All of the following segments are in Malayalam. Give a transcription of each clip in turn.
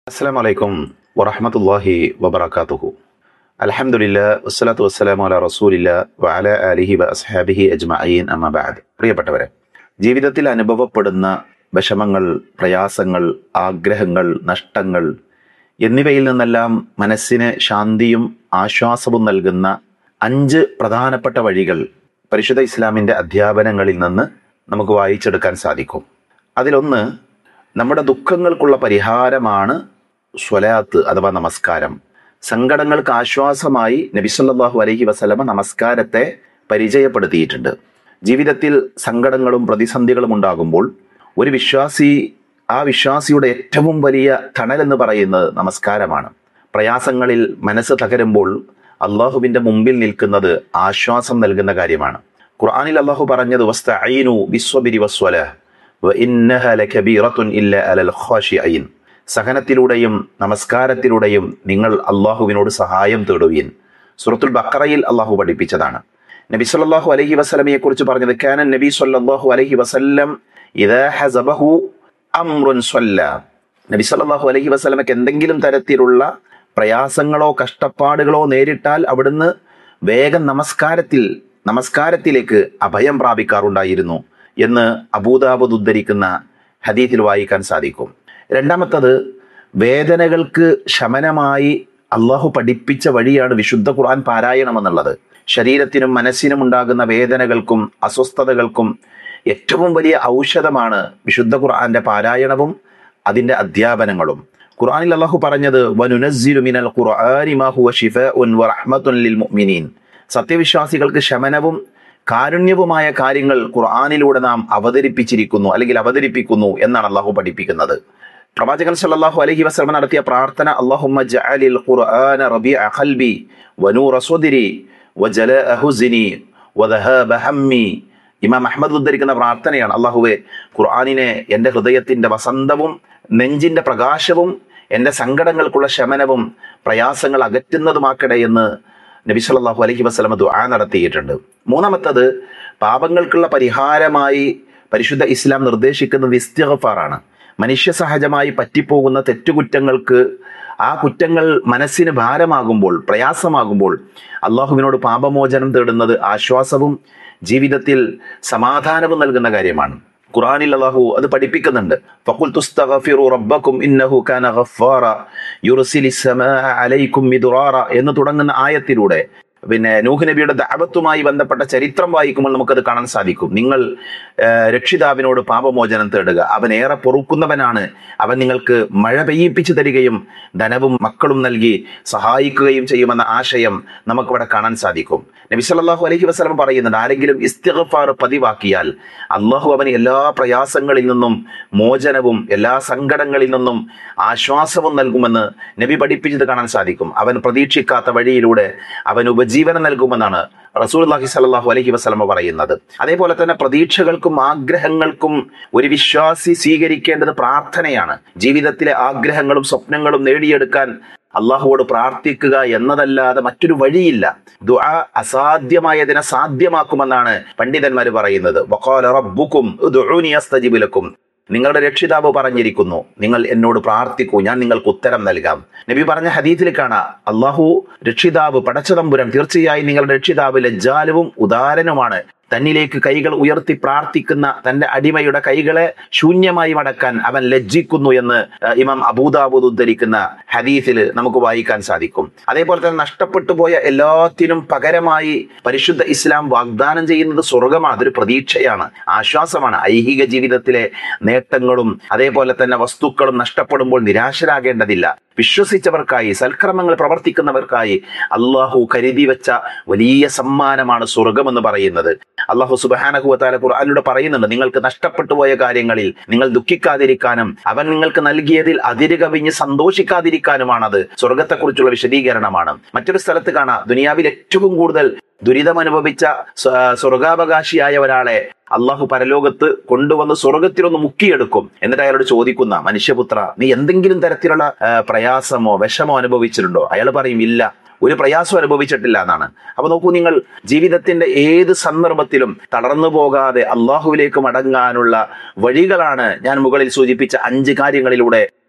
അസ്സാം വലൈക്കും വറഹമത്തല്ലാഹി വബർക്കാത്തുഹു അലഹമുല്ല വസ്സലാത്തു വസ്സലാമു അല റസൂലില്ല വഅല അലിഹി വ അസ്ഹാബിഹി അജ്മഈൻ അമ്മ ബഅദ് പ്രിയപ്പെട്ടവരെ ജീവിതത്തിൽ അനുഭവപ്പെടുന്ന വിഷമങ്ങൾ പ്രയാസങ്ങൾ ആഗ്രഹങ്ങൾ നഷ്ടങ്ങൾ എന്നിവയിൽ നിന്നെല്ലാം മനസ്സിന് ശാന്തിയും ആശ്വാസവും നൽകുന്ന അഞ്ച് പ്രധാനപ്പെട്ട വഴികൾ പരിശുദ്ധ ഇസ്ലാമിന്റെ അധ്യാപനങ്ങളിൽ നിന്ന് നമുക്ക് വായിച്ചെടുക്കാൻ സാധിക്കും അതിലൊന്ന് നമ്മുടെ ദുഃഖങ്ങൾക്കുള്ള പരിഹാരമാണ് സ്വലാത്ത് അഥവാ നമസ്കാരം സങ്കടങ്ങൾക്ക് ആശ്വാസമായി നബിസല്ലാഹു അലഹി വസലമ നമസ്കാരത്തെ പരിചയപ്പെടുത്തിയിട്ടുണ്ട് ജീവിതത്തിൽ സങ്കടങ്ങളും പ്രതിസന്ധികളും ഉണ്ടാകുമ്പോൾ ഒരു വിശ്വാസി ആ വിശ്വാസിയുടെ ഏറ്റവും വലിയ തണലെന്ന് പറയുന്നത് നമസ്കാരമാണ് പ്രയാസങ്ങളിൽ മനസ്സ് തകരുമ്പോൾ അള്ളാഹുവിന്റെ മുമ്പിൽ നിൽക്കുന്നത് ആശ്വാസം നൽകുന്ന കാര്യമാണ് ഖുർആനിൽ അള്ളാഹു പറഞ്ഞത് വസ്തഈനു ബിസ്വബിരി വസ്വല വഇന്നഹ ലകബീറത്തുൻ ഇല്ല അലൽ ഖാശിഈൻ സഹനത്തിലൂടെയും നമസ്കാരത്തിലൂടെയും നിങ്ങൾ അള്ളാഹുവിനോട് സഹായം തേടുവീൻ സൂറത്തുൽ ബക്കറയിൽ അള്ളാഹു പഠിപ്പിച്ചതാണ് നബി സല്ലല്ലാഹു അലൈഹി വസല്ലമയെ കുറിച്ച് പറഞ്ഞത് കാന നബി സല്ലല്ലാഹു അലൈഹി വസല്ലം ഇദാ ഹസബഹു അംറുൻ സ്വല്ല നബി സല്ലല്ലാഹു അലൈഹി വസല്ലമയ്ക്ക് എന്തെങ്കിലും തരത്തിലുള്ള പ്രയാസങ്ങളോ കഷ്ടപ്പാടുകളോ നേരിട്ടാൽ അവിടുന്ന് വേഗം നമസ്കാരത്തിൽ നമസ്കാരത്തിലേക്ക് അഭയം പ്രാപിക്കാറുണ്ടായിരുന്നു എന്ന് അബൂദാബുദ് ഉദ്ധരിക്കുന്ന ഹദീത്തിൽ വായിക്കാൻ സാധിക്കും രണ്ടാമത്തത് വേദനകൾക്ക് ശമനമായി അള്ളാഹു പഠിപ്പിച്ച വഴിയാണ് വിശുദ്ധ ഖുർആൻ പാരായണം എന്നുള്ളത് ശരീരത്തിനും മനസ്സിനും ഉണ്ടാകുന്ന വേദനകൾക്കും അസ്വസ്ഥതകൾക്കും ഏറ്റവും വലിയ ഔഷധമാണ് വിശുദ്ധ ഖുർആന്റെ പാരായണവും അതിന്റെ അധ്യാപനങ്ങളും ഖുർആനിൽ അള്ളാഹു പറഞ്ഞത് വനുനസ്സിലു മിനൽ ഖുർആനി മാ ഹുവ ശിഫാഉൻ വറഹ്മത്തുൻ ലിൽ മുഅ്മിനീൻ സത്യവിശ്വാസികൾക്ക് ശമനവും കാരുണ്യവുമായ കാര്യങ്ങൾ ഖുർആാനിലൂടെ നാം അവതരിപ്പിച്ചിരിക്കുന്നു അല്ലെങ്കിൽ അവതരിപ്പിക്കുന്നു എന്നാണ് അള്ളാഹു പഠിപ്പിക്കുന്നത് പ്രവാചകൻ സല്ലല്ലാഹു അലൈഹി വസല്ലം നടത്തിയ പ്രാർത്ഥന അല്ലാഹുമ്മ ജഅലിൽ ഖുർആന റബീഅ ഖൽബി വനൂറ സ്വദ്രി വജലാഅ ഹുസ്നി വദഹാബ ഹമ്മി ഇമാം അഹമ്മദ് ഉദ്ധരിക്കുന്ന പ്രാർത്ഥനയാണ് അള്ളാഹുവെ ഖുർആാനിനെ എൻ്റെ ഹൃദയത്തിന്റെ വസന്തവും നെഞ്ചിന്റെ പ്രകാശവും എൻ്റെ സങ്കടങ്ങൾക്കുള്ള ശമനവും പ്രയാസങ്ങൾ അകറ്റുന്നതുമാക്കട്ടെ എന്ന് നബി സല്ലല്ലാഹു അലൈഹി വസല്ലമ ദുആ നടത്തിയിട്ടുണ്ട് മൂന്നാമത്തത് പാപങ്ങൾക്കുള്ള പരിഹാരമായി പരിശുദ്ധ ഇസ്ലാം നിർദ്ദേശിക്കുന്നത് ഇസ്തിഗ്ഫാറാണ് മനുഷ്യ സഹജമായി പറ്റിപ്പോകുന്ന തെറ്റുകുറ്റങ്ങൾക്ക് ആ കുറ്റങ്ങൾ മനസ്സിന് ഭാരമാകുമ്പോൾ പ്രയാസമാകുമ്പോൾ അള്ളാഹുവിനോട് പാപമോചനം തേടുന്നത് ആശ്വാസവും ജീവിതത്തിൽ സമാധാനവും നൽകുന്ന കാര്യമാണ് ഖുറാനിൽ അള്ളാഹു അത് പഠിപ്പിക്കുന്നുണ്ട് ഫഖുൽ തുസ്തഗ്ഫിറു റബ്ബക്കും ഇന്നഹു കാന ഗഫാറ യുർസിലിസ് സമാഅ അലൈക്കും മിദ്റാറ എന്ന് തുടങ്ങുന്ന ആയത്തിലൂടെ പിന്നെ നൂഹ് നബിയുടെ ദഅവത്തുമായി ബന്ധപ്പെട്ട ചരിത്രം വായിക്കുമ്പോൾ നമുക്കത് കാണാൻ സാധിക്കും നിങ്ങൾ ആ, രക്ഷിതാവിനോട് പാപമോചനം തേടുക അവൻ ഏറെ പൊറുക്കുന്നവനാണ് അവൻ നിങ്ങൾക്ക് മഴ പെയ്യിപ്പിച്ചു തരികയും ധനവും മക്കളും നൽകി സഹായിക്കുകയും ചെയ്യുമെന്ന ആശയം നമുക്കിവിടെ കാണാൻ സാധിക്കും നബി സല്ലല്ലാഹു അലൈഹി വസല്ലം പറയുന്നുണ്ട് ആരെങ്കിലും ഇസ്തിഗ്ഫാർ പതിവാക്കിയാൽ അള്ളാഹു അവന് എല്ലാ പ്രയാസങ്ങളിൽ നിന്നും മോചനവും എല്ലാ സങ്കടങ്ങളിൽ നിന്നും ആശ്വാസവും നൽകുമെന്ന് നബി പഠിപ്പിച്ചത് കാണാൻ സാധിക്കും അവൻ പ്രതീക്ഷിക്കാത്ത വഴിയിലൂടെ അവൻ ഉപജീവനം നൽകുമെന്നാണ് റസൂൽ അള്ളാഹി സല്ലാഹു അലഹി വസ്ലമ പറയുന്നത് അതേപോലെ തന്നെ പ്രതീക്ഷകൾക്കും ആഗ്രഹങ്ങൾക്കും ഒരു വിശ്വാസി സ്വീകരിക്കേണ്ടത് പ്രാർത്ഥനയാണ് ജീവിതത്തിലെ ആഗ്രഹങ്ങളും സ്വപ്നങ്ങളും നേടിയെടുക്കാൻ അള്ളാഹുവോട് പ്രാർത്ഥിക്കുക എന്നതല്ലാതെ മറ്റൊരു വഴിയില്ല ദുആ അസാധ്യമായതിനെ സാധ്യമാക്കുമെന്നാണ് പണ്ഡിതന്മാർ പറയുന്നത് വഖാല റബ്ബുക്കും ഉദ്ഉനി അസ്തജിബ് ലക്കും നിങ്ങളുടെ രക്ഷിതാവ് പറഞ്ഞിരിക്കുന്നു നിങ്ങൾ എന്നോട് പ്രാർത്ഥിക്കൂ ഞാൻ നിങ്ങൾക്ക് ഉത്തരം നൽകാം നബി പറഞ്ഞ ഹദീത്തിൽ കാണാം അള്ളാഹു രക്ഷിതാവ് പടച്ചതമ്പുരം തീർച്ചയായും നിങ്ങളുടെ രക്ഷിതാവ് ലജ്ജാലുവും ഉദാരനുമാണ് തന്നിലേക്ക് കൈകൾ ഉയർത്തി പ്രാർത്ഥിക്കുന്ന തന്റെ അടിമയുടെ കൈകളെ ശൂന്യമായി മടക്കാൻ അവൻ ലജ്ജിക്കുന്നു എന്ന് ആ, ഇമാം അബൂദാബൂദ് ഉദ്ധരിക്കുന്ന ഹദീസിൽ നമുക്ക് വായിക്കാൻ സാധിക്കും അതേപോലെ തന്നെ നഷ്ടപ്പെട്ടു പോയ എല്ലാത്തിനും പകരമായി പരിശുദ്ധ ഇസ്ലാം വാഗ്ദാനം ചെയ്യുന്നത് സ്വർഗമാണ് അതൊരു പ്രതീക്ഷയാണ് ആശ്വാസമാണ് ഐഹിക ജീവിതത്തിലെ നേട്ടങ്ങളും അതേപോലെ തന്നെ വസ്തുക്കളും നഷ്ടപ്പെടുമ്പോൾ നിരാശരാകേണ്ടതില്ല വിശ്വസിച്ചവർക്കായി സൽക്രമങ്ങൾ പ്രവർത്തിക്കുന്നവർക്കായി അള്ളാഹു കരുതി വെച്ച വലിയ സമ്മാനമാണ് സ്വർഗം എന്ന് പറയുന്നത് അള്ളാഹു സുബാനഹുവത്താല ഖുർആാനിലൂടെ പറയുന്നുണ്ട് നിങ്ങൾക്ക് നഷ്ടപ്പെട്ടു പോയ കാര്യങ്ങളിൽ നിങ്ങൾ ദുഃഖിക്കാതിരിക്കാനും അവൻ നിങ്ങൾക്ക് നൽകിയതിൽ അതിര് കവിഞ്ഞ് സന്തോഷിക്കാതിരിക്കാനുമാണത് സ്വർഗത്തെക്കുറിച്ചുള്ള വിശദീകരണമാണ് മറ്റൊരു സ്ഥലത്ത് കാണാം ദുനിയാവിൽ ഏറ്റവും കൂടുതൽ ദുരിതം അനുഭവിച്ച സ്വ- സ്വർഗാവകാശിയായ ഒരാളെ അള്ളാഹു പരലോകത്ത് കൊണ്ടുവന്ന് സ്വർഗത്തിലൊന്ന് മുക്കിയെടുക്കും എന്നിട്ട് അയാളോട് ചോദിക്കുന്ന മനുഷ്യപുത്ര നീ എന്തെങ്കിലും തരത്തിലുള്ള ആ, പ്രയാസമോ വിഷമോ അനുഭവിച്ചിട്ടുണ്ടോ അയാൾ പറയും ഇല്ല ഒരു പ്രയാസം അനുഭവിച്ചിട്ടില്ല എന്നാണ് അപ്പൊ നോക്കൂ നിങ്ങൾ ജീവിതത്തിന്റെ ഏത് സന്ദർഭത്തിലും തളർന്നു പോകാതെ അള്ളാഹുവിലേക്ക് മടങ്ങാനുള്ള വഴികളാണ് ഞാൻ മുകളിൽ സൂചിപ്പിച്ച അഞ്ച് കാര്യങ്ങളിലൂടെ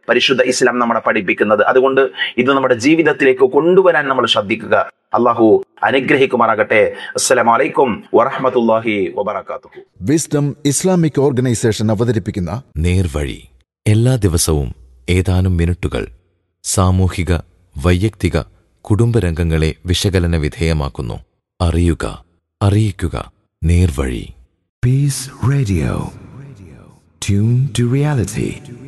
പരിശുദ്ധ ഇസ്ലാം നമ്മളെ പഠിപ്പിക്കുന്നത് അതുകൊണ്ട് ഇത് നമ്മുടെ ജീവിതത്തിലേക്ക് കൊണ്ടുവരാൻ നമ്മൾ ശ്രദ്ധിക്കുക അള്ളാഹു അനുഗ്രഹിക്കുമാറാകട്ടെ അസ്സലാമലൈക്കും വറഹമത്തല്ലാഹി വബർക്കാത്തു വിസ്ഡം ഇസ്ലാമിക് ഓർഗനൈസേഷൻ അവതരിപ്പിക്കുന്ന നേർവഴി എല്ലാ ദിവസവും ഏതാനും മിനിറ്റുകൾ സാമൂഹിക വൈയക്തിക കുടുംബരംഗങ്ങളെ വിശകലന വിധേയമാക്കുന്നു അറിയുക അറിയിക്കുക നേർവഴി Peace Radio. Tune to reality.